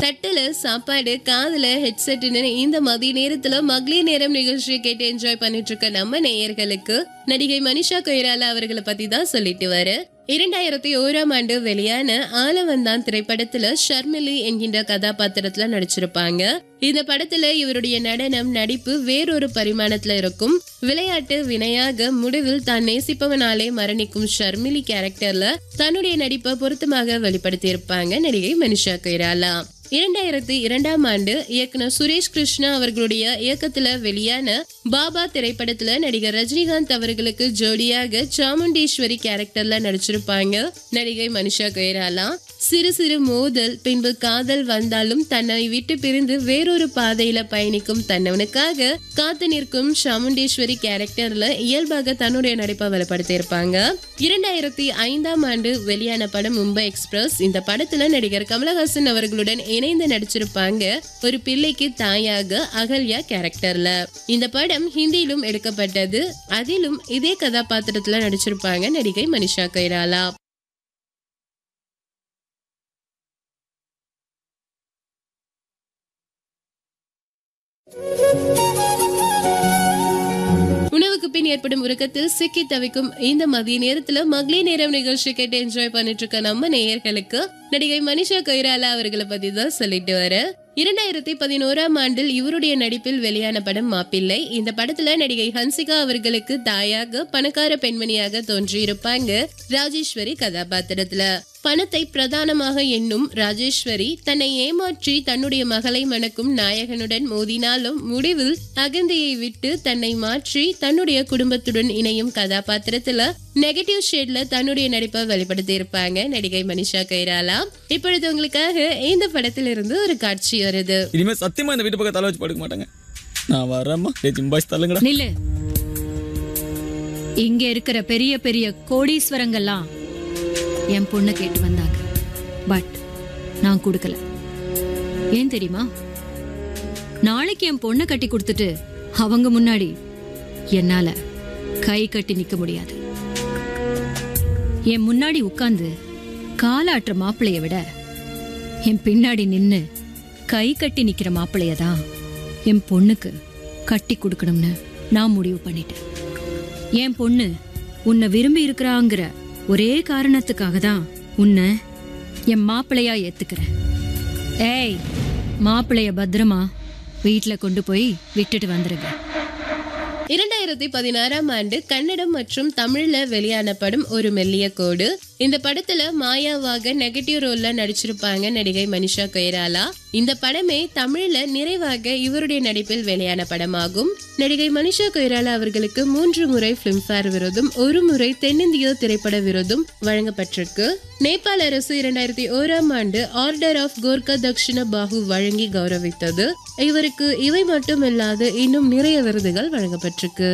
தட்டுல சாப்பாடு காதுல ஹெட்செட்னு இந்த மதிய நேரத்துல மகளிர் நேரம் நிகழ்ச்சியை கேட்டு என்ஜாய் பண்ணிட்டு இருக்க நம்ம நேயர்களுக்கு நடிகை மனிஷா கொய்ராலா அவர்களை பத்தி தான் சொல்லிட்டு வர இரண்டாயிரத்தி ஓராம் ஆண்டு வெளியான ஆலவந்தான் திரைப்படத்துல ஷர்மிலி என்கின்ற கதாபாத்திரத்துல நடிச்சிருப்பாங்க இந்த படத்துல இவருடைய நடனம் நடிப்பு வேறொரு பரிமாணத்துல இருக்கும் விளையாட்டு வினையாக முடிவில் தான் நேசிப்பவனாலே மரணிக்கும் ஷர்மிலி கேரக்டர்ல தன்னுடைய நடிப்பை பொருத்தமாக வெளிப்படுத்தியிருப்பாங்க நடிகை மனிஷா கொய்ராலா இரண்டாயிரத்தி இரண்டாம் ஆண்டு இயக்குனர் சுரேஷ் கிருஷ்ணா அவர்களுடைய இயக்கத்துல வெளியான பாபா திரைப்படத்துல நடிகர் ரஜினிகாந்த் அவர்களுக்கு ஜோடியாக சாமுண்டீஸ்வரி கேரக்டர்ல நடிச்சிருப்பாங்க நடிகை மனிஷா கொய்ராலா சிறு சிறு மோதல் பின்பு காதல் வந்தாலும் தன்னை விட்டு பிரிந்து வேறொரு பாதையில பயணிக்கும் தன்னவனுக்காக காத்து நிற்கும் சாமுண்டேஸ்வரி கேரக்டர்ல இயல்பாக தன்னுடைய நடிப்பை வெளிப்படுத்தியிருப்பாங்க இரண்டாயிரத்தி ஐந்தாம் ஆண்டு வெளியான படம் மும்பை எக்ஸ்பிரஸ் இந்த படத்துல நடிகர் கமலஹாசன் அவர்களுடன் இணைந்து நடிச்சிருப்பாங்க ஒரு பிள்ளைக்கு தாயாக அகல்யா கேரக்டர்ல இந்த படம் ஹிந்தியிலும் எடுக்கப்பட்டது அதிலும் இதே கதாபாத்திரத்துல நடிச்சிருப்பாங்க நடிகை மனிஷா கைராலா உணவுக்கு பின் ஏற்படும் உறக்கத்தில் சிக்கி தவிக்கும் இந்த மதிய நேரத்துல மகளிர் நேரம் நிகழ்ச்சி கேட்டு என்ஜாய் பண்ணிட்டு இருக்க நம்ம நேயர்களுக்கு நடிகை மனிஷா கொய்ராலா அவர்களை பத்தி தான் சொல்லிட்டு வர இரண்டாயிரத்தி பதினோராம் ஆண்டில் இவருடைய நடிப்பில் வெளியான படம் மாப்பிள்ளை இந்த படத்துல நடிகை ஹன்சிகா அவர்களுக்கு தாயாக பணக்கார பெண்மணியாக தோன்றியிருப்பாங்க ராஜேஸ்வரி கதாபாத்திரத்துல பணத்தை பிரதானமாக எண்ணும் ராஜேஸ்வரி தன்னை ஏமாற்றி தன்னுடைய மகளை மணக்கும் நாயகனுடன் மோதினாலும் முடிவில் அகந்தையை விட்டு தன்னை மாற்றி தன்னுடைய குடும்பத்துடன் இணையும் கதாபாத்திரத்துல நெகட்டிவ் ஷேட்ல தன்னுடைய நடிப்பை வெளிப்படுத்தி இருப்பாங்க நடிகை மனிஷா கைராலா இப்பொழுது உங்களுக்காக இந்த படத்திலிருந்து ஒரு காட்சி வருது இனிமே சத்தியமா இந்த வீட்டு பக்கம் தலை வச்சு படுக்க மாட்டாங்க நான் வரேம்மா ஏ ஜிம்பாய்ஸ் தள்ளுங்கடா நில்லு இங்க இருக்கிற பெரிய பெரிய கோடீஸ்வரங்கள்லாம் என் பொண்ணை கேட்டு வந்தாங்க பட் நான் கொடுக்கல ஏன் தெரியுமா நாளைக்கு என் பொண்ணை கட்டி கொடுத்துட்டு அவங்க முன்னாடி என்னால கை கட்டி நிக்க முடியாது என் முன்னாடி உட்கார்ந்து காலாட்டுற மாப்பிளைய விட என் பின்னாடி நின்னு கை கட்டி நிக்கிற மாப்பிளைய தான் என் பொண்ணுக்கு கட்டி கொடுக்கணும்னு நான் முடிவு பண்ணிட்டேன் என் பொண்ணு உன்னை விரும்பி இருக்கிறாங்கிற ஒரே காரணத்துக்காக தான் உன்னை என் மாப்பிள்ளையா ஏத்துக்கிறேன் ஏய் மாப்பிள்ளைய பத்திரமா வீட்ல கொண்டு போய் விட்டுட்டு வந்துருங்க இரண்டாயிரத்தி பதினாறாம் ஆண்டு கன்னடம் மற்றும் தமிழ்ல வெளியான படம் ஒரு மெல்லிய கோடு இந்த படத்துல மாயாவாக நெகட்டிவ் ரோல்ல நடிச்சிருப்பாங்க நடிகை மனிஷா கொய்ராலா இந்த படமே தமிழ்ல நிறைவாக இவருடைய நடிப்பில் வெளியான படமாகும் நடிகை மனிஷா கொய்ராலா அவர்களுக்கு மூன்று முறை பிலிம்ஃபேர் விருதும் ஒரு முறை தென்னிந்திய திரைப்பட விருதும் வழங்கப்பட்டிருக்கு நேபாள அரசு இரண்டாயிரத்தி ஓராம் ஆண்டு ஆர்டர் ஆஃப் கோர்க்கா தக்ஷிண பாகு வழங்கி கௌரவித்தது இவருக்கு இவை மட்டுமில்லாது இன்னும் நிறைய விருதுகள் வழங்கப்பட்டிருக்கு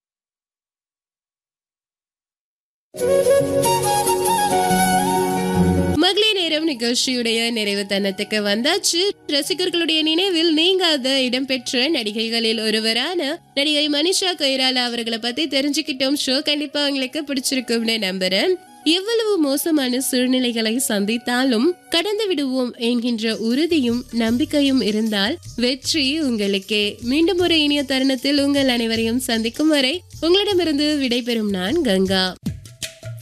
மகளிர் நேரம் நிகழ்ச்சியுடைய நிறைவு தன்னத்துக்கு வந்தாச்சு ரசிகர்களுடைய நினைவில் நீங்காத இடம்பெற்ற நடிகைகளில் ஒருவரான நடிகை மனிஷா கொய்ராலா அவர்களை பத்தி தெரிஞ்சுக்கிட்டோம் ஷோ கண்டிப்பா உங்களுக்கு பிடிச்சிருக்கும்னு நம்புறேன் எவ்வளவு மோசமான சூழ்நிலைகளை சந்தித்தாலும் கடந்து விடுவோம் என்கின்ற உறுதியும் நம்பிக்கையும் இருந்தால் வெற்றி உங்களுக்கே மீண்டும் ஒரு இனிய தருணத்தில் உங்கள் அனைவரையும் சந்திக்கும் வரை உங்களிடமிருந்து விடைபெறும் நான் கங்கா